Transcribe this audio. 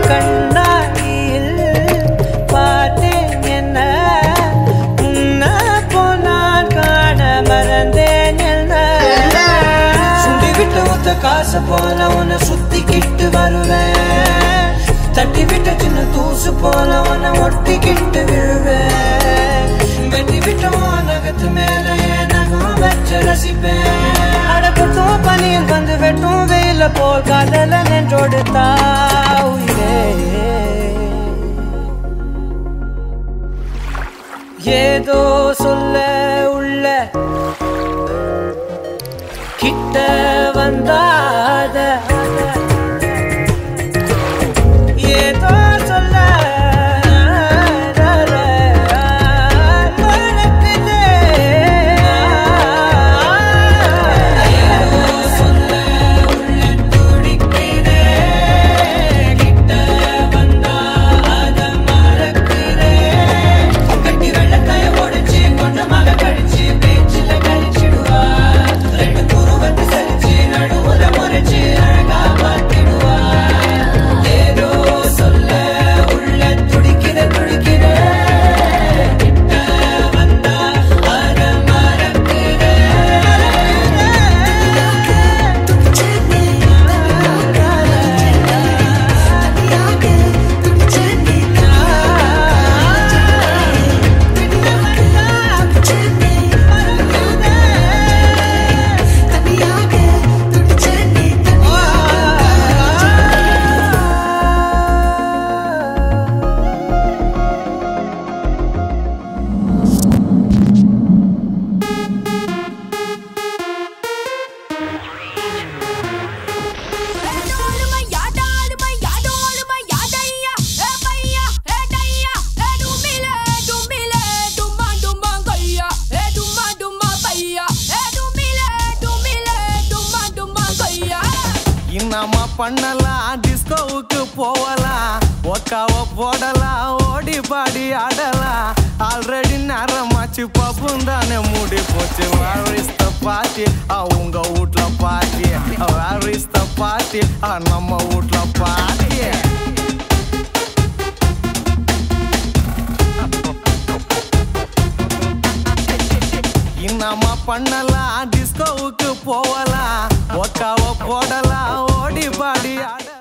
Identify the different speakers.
Speaker 1: கண்ணாடியில் பார்த்தேன் என்ன உன்ன போனால் காண மறந்தேன் என்ன சுண்டி விட்டு ஒத்த காசு போல உன்னை சுத்திக்கிட்டு வருவேன் தட்டி விட்ட சின்ன தூசு போல உன்னை ஒட்டிக்கிட்டு விழுவேன் வெட்டி விட்ட உன் நகத்து மேல என் நகம் வச்சு ரசிப்பேன் அடக்கட்டும் பனியில் வந்து வெட்டும் வெயில போல் காதல நின்றோடு தாவுயிரே ஏதோ சொல்ல உள்ள கிட்ட வந்தாத ஏதோ சொல்ல மறக்குதே. ஏதோ சொல்ல உள்ள துடிக்குதே. கிட்ட வந்தா அத மறக்குதே. கட்டி வெள்ளக்காய உடைச்சு கொஞ்சமாக கடிச்சு பேச்சுல கழிச்சிடுவா ரெண்டு குருவத்தை சரிச்சு நடுவுல முறைச்சு அழகா பார்த்திடுவா ஏதோ சொல்ல உள்ள துடிக்கிற துடிக்கிற கிட்ட வந்தா அத மறக்குதே
Speaker 2: இன்னமா பண்ணலாம் டிஸ்கோவுக்கு போகலாம் ஒக்காவ போடலாம் ஓடி பாடி ஆடலாம் ஆல்ரெடி நேரமாச்சு பப்பும் தானே மூடி போச்சு வேர் இஸ் த பார்ட்டி உங்க வீட்ல party where is the party நம்ம வீட்ல பார்ட்டி இன்னமா பண்ணலாம் டிஸ்கோவுக்கு போகலாம் ஒக்காவ போடலாம் ஓடி பாடி ஆட